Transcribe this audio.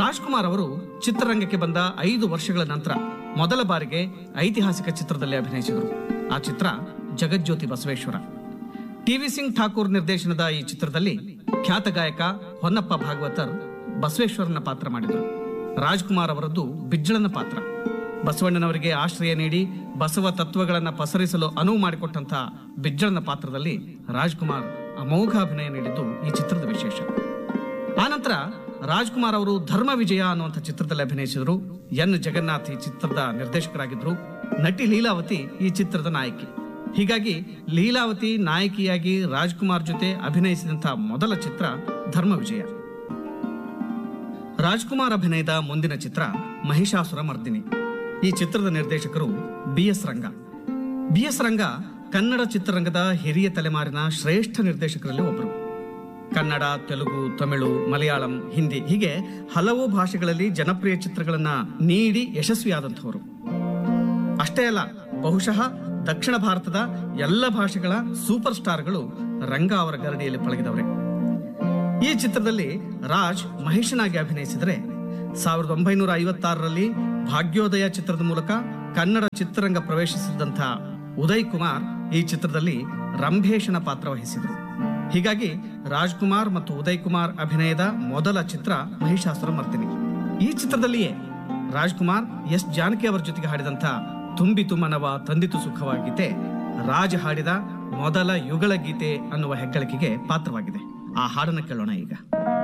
ರಾಜ್ಕುಮಾರ್ ಅವರು ಚಿತ್ರರಂಗಕ್ಕೆ ಬಂದ ಐದು ವರ್ಷಗಳ ನಂತರ ಮೊದಲ ಬಾರಿಗೆ ಐತಿಹಾಸಿಕ ಚಿತ್ರದಲ್ಲಿ ಅಭಿನಯಿಸಿದರು ಆ ಚಿತ್ರ ಜಗಜ್ಯೋತಿ ಬಸವೇಶ್ವರ ಟಿವಿ ಸಿಂಗ್ ಠಾಕೂರ್ ನಿರ್ದೇಶನದ ಈ ಚಿತ್ರದಲ್ಲಿ ಖ್ಯಾತ ಗಾಯಕ ಹೊನ್ನಪ್ಪ ಭಾಗವತರ್ ಬಸವೇಶ್ವರನ ಪಾತ್ರ ಮಾಡಿದರು ರಾಜ್ಕುಮಾರ್ ಅವರದ್ದು ಬಿಜ್ಜಳನ ಪಾತ್ರ ಬಸವಣ್ಣನವರಿಗೆ ಆಶ್ರಯ ನೀಡಿ ಬಸವ ತತ್ವಗಳನ್ನು ಪಸರಿಸಲು ಅನುವು ಮಾಡಿಕೊಟ್ಟಂತ ಬಿಜ್ಜಳನ ಪಾತ್ರದಲ್ಲಿ ರಾಜ್ಕುಮಾರ್ ಅಮೋಘ ಅಭಿನಯ ನೀಡಿದ್ದು ಈ ಚಿತ್ರದ ವಿಶೇಷ ಆನಂತರ ರಾಜ್ಕುಮಾರ್ ಅವರು ಧರ್ಮ ವಿಜಯ ಅನ್ನುವಂಥ ಚಿತ್ರದಲ್ಲಿ ಅಭಿನಯಿಸಿದರು ಎನ್ ಜಗನ್ನಾಥ್ ಈ ಚಿತ್ರದ ನಿರ್ದೇಶಕರಾಗಿದ್ದರು ನಟಿ ಲೀಲಾವತಿ ಈ ಚಿತ್ರದ ನಾಯಕಿ ಹೀಗಾಗಿ ಲೀಲಾವತಿ ನಾಯಕಿಯಾಗಿ ರಾಜ್ಕುಮಾರ್ ಜೊತೆ ಅಭಿನಯಿಸಿದಂಥ ಮೊದಲ ಚಿತ್ರ ಧರ್ಮ ವಿಜಯ ರಾಜ್ಕುಮಾರ್ ಅಭಿನಯದ ಮುಂದಿನ ಚಿತ್ರ ಮಹಿಷಾಸುರ ಮರ್ದಿನಿ ಈ ಚಿತ್ರದ ನಿರ್ದೇಶಕರು B S Ranga B S Ranga Kannada ಚಿತ್ರರಂಗದ ಹಿರಿಯ ತಲೆಮಾರಿನ ಶ್ರೇಷ್ಠ ನಿರ್ದೇಶಕರಲ್ಲಿ ಒಬ್ಬರು ಕನ್ನಡ ತೆಲುಗು ತಮಿಳು ಮಲಯಾಳಂ ಹಿಂದಿ ಹೀಗೆ ಹಲವು ಭಾಷೆಗಳಲ್ಲಿ ಜನಪ್ರಿಯ ಚಿತ್ರಗಳನ್ನ ನೀಡಿ ಯಶಸ್ವಿಯಾದಂಥವರು ಅಷ್ಟೇ ಅಲ್ಲ ಬಹುಶಃ ದಕ್ಷಿಣ ಭಾರತದ ಎಲ್ಲ ಭಾಷೆಗಳ ಸೂಪರ್ ಸ್ಟಾರ್ಗಳು ರಂಗ ಅವರ ಗರಡಿಯಲ್ಲಿ ಪಳಗಿದವರೇ ಈ ಚಿತ್ರದಲ್ಲಿ ರಾಜ್ ಮಹೇಶನಾಗಿ ಅಭಿನಯಿಸಿದರೆ ಸಾವಿರದ ಒಂಬೈನೂರ ಐವತ್ತಾರರಲ್ಲಿ ಭಾಗ್ಯೋದಯ ಚಿತ್ರದ ಮೂಲಕ ಕನ್ನಡ ಚಿತ್ರರಂಗ ಪ್ರವೇಶಿಸಿದಂಥ ಉದಯ್ ಕುಮಾರ್ ಈ ಚಿತ್ರದಲ್ಲಿ ರಂಭೇಶನ ಪಾತ್ರ ವಹಿಸಿದರು ಹೀಗಾಗಿ ರಾಜ್ಕುಮಾರ್ ಮತ್ತು ಉದಯ್ ಕುಮಾರ್ ಅಭಿನಯದ ಮೊದಲ ಚಿತ್ರ ಮಹಿಷಾಸುರ ಮರ್ದಿನಿ ಈ ಚಿತ್ರದಲ್ಲಿಯೇ ರಾಜ್ಕುಮಾರ್ ಎಸ್ ಜಾನಕಿ ಅವರ ಜೊತೆಗೆ ಹಾಡಿದಂಥ ತುಂಬಿತು ಮನವ ತಂದಿತು ಸುಖವ ಗೀತೆ ರಾಜ್ ಹಾಡಿದ ಮೊದಲ ಯುಗಳ ಗೀತೆ ಅನ್ನುವ ಹೆಗ್ಗಳಿಕೆಗೆ ಪಾತ್ರವಾಗಿದೆ ಆ ಹಾಡನ್ನು ಕೇಳೋಣ ಈಗ